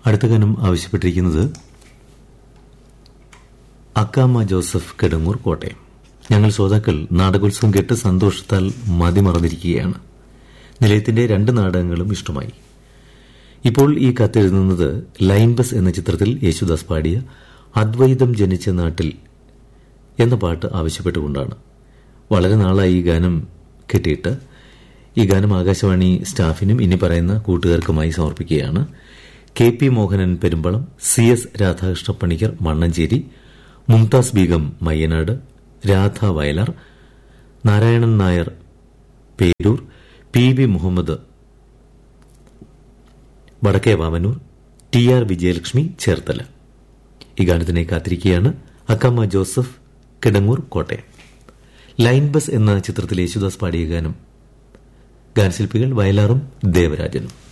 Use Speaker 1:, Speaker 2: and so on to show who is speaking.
Speaker 1: അടുത്ത ഗാനം ആവശ്യപ്പെട്ടിരിക്കുന്നത് അക്കാമ്മ ജോസഫ് കെടങ്ങൂർ കോട്ടയം ഞങ്ങൾ ശ്രോതാക്കൾ നാടകോത്സവം കേട്ട് സന്തോഷത്താൽ മതിമറന്നിരിക്കുകയാണ് നിലയത്തിന്റെ രണ്ട് നാടകങ്ങളും ഇഷ്ടമായി ഇപ്പോൾ ഈ കത്തെഴുതുന്നത് ലൈൻ ബസ് എന്ന ചിത്രത്തിൽ യേശുദാസ് പാടിയ അദ്വൈതം ജനിച്ച നാട്ടിൽ എന്ന പാട്ട് ആവശ്യപ്പെട്ടുകൊണ്ടാണ് വളരെ നാളായി ഈ ഗാനം കിട്ടിയിട്ട് ഈ ഗാനം ആകാശവാണി സ്റ്റാഫിനും ഇനി പറയുന്ന കൂട്ടുകാർക്കുമായി സമർപ്പിക്കുകയാണ് K P Mohanan Perumbalam C S Radhakrishna Panicker Mannanchery Mumtaz Begum Mayyanad Radha Vayalar Narayanan Nair Peroor P V Muhammad വടക്കേ വാമനൂർ ടി ആർ വിജയലക്ഷ്മി ചേർത്തല ഈ ഗാനത്തിനെ കാത്തിരിക്കുകയാണ് അക്കമ്മ ജോസഫ് കിടങ്ങൂർ കോട്ടയം ലൈൻ ബസ് എന്ന ചിത്രത്തിൽ യേശുദാസ് പാടിയ ഗാനം ഗാനശില്പികൾ വയലാറും ദേവരാജനും